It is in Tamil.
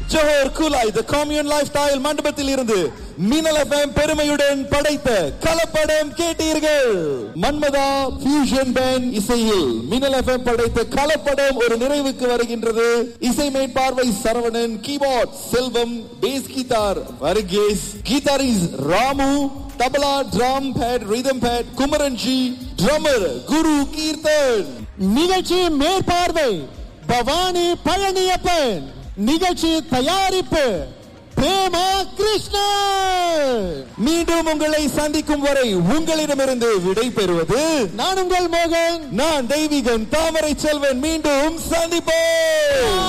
Johor Kulai the commune lifestyle மண்டபத்தில் இருந்து மினல் எஃப்எம் பெருமையுடன் படைத்த கலப்படம் கேட்டீர்கள் மன்மதா ஃபியூஷன் பேண்ட் இசையில் மினல் எஃப்எம் படைத்த கலப்படம் ஒரு நிறைவுக்கு வருகின்றது இசை மேற்பார்வை Saravanan keyboard Selvam bass guitar Varghese guitarist Ramu tabla drum pad rhythm pad Kumaranji drummer Guru Keerthan நிகழ்ச்சி மேற்பார்வை பவானி பழனியப்பன் நிகழ்ச்சி தயாரிப்பு பிரேமா கிருஷ்ணன் மீண்டும் உங்களை சந்திக்கும் வரை உங்களிடமிருந்து விடை பெறுவது நான் உங்கள் மோகன் நான் தெய்வீகன் தாமரை செல்வன் மீண்டும் சந்திப்போம்